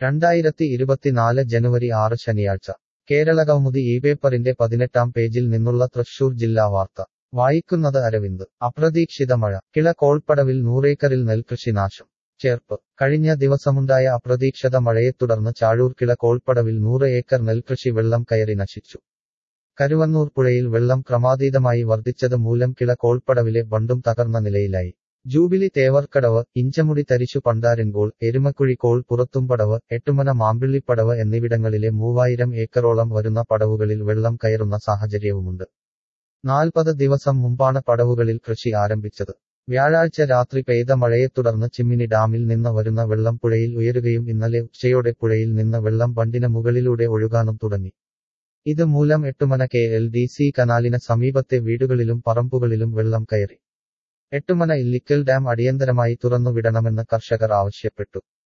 രണ്ടായിരത്തി ഇരുപത്തിനാല് ജനുവരി ആറ് ശനിയാഴ്ച കേരളകൗമുദി ഈ പേപ്പറിന്റെ പതിനെട്ടാം പേജിൽ നിന്നുള്ള തൃശൂർ ജില്ലാ വാർത്ത വായിക്കുന്നത് അരവിന്ദ് അപ്രതീക്ഷിത മഴ കിള കോൾപ്പടവിൽ നൂറേക്കറിൽ നെൽകൃഷി നാശം ചേർപ്പ് കഴിഞ്ഞ ദിവസമുണ്ടായ അപ്രതീക്ഷിത മഴയെ തുടർന്ന് ചാഴൂർ കിള കോൾപ്പടവിൽ നൂറ് ഏക്കർ നെൽകൃഷി വെള്ളം കയറി നശിച്ചു കരുവന്നൂർ പുഴയിൽ വെള്ളം ക്രമാതീതമായി വർദ്ധിച്ചത് മൂലം കിള കോൾപ്പടവിലെ ബണ്ടും തകർന്ന നിലയിലായി ജൂബിലി തേവർക്കടവ് ഇഞ്ചമുടി തരിശു പണ്ടാരൻകോൾ എരുമക്കുഴി കോൾ പുറത്തുംപടവ് എട്ടുമന മാമ്പിള്ളിപ്പടവ് എന്നിവിടങ്ങളിലെ മൂവായിരം ഏക്കറോളം വരുന്ന പടവുകളിൽ വെള്ളം കയറുന്ന സാഹചര്യവുമുണ്ട് നാൽപ്പത് ദിവസം മുമ്പാണ് പടവുകളിൽ കൃഷി ആരംഭിച്ചത് വ്യാഴാഴ്ച രാത്രി പെയ്ത മഴയെ തുടർന്ന് ചിമ്മിനി ഡാമിൽ നിന്ന് വരുന്ന വെള്ളം പുഴയിൽ ഉയരുകയും ഇന്നലെ ഉച്ചയോടെ പുഴയിൽ നിന്ന് വെള്ളം ബണ്ടിന് മുകളിലൂടെ ഒഴുകാനും തുടങ്ങി ഇത് മൂലം Ettumana K L D C കനാലിന് സമീപത്തെ വീടുകളിലും പറമ്പുകളിലും വെള്ളം കയറി എട്ടുമന ഇല്ലിക്കൽ ഡാം അടിയന്തരമായി തുറന്നുവിടണമെന്ന് കർഷകർ ആവശ്യപ്പെട്ടു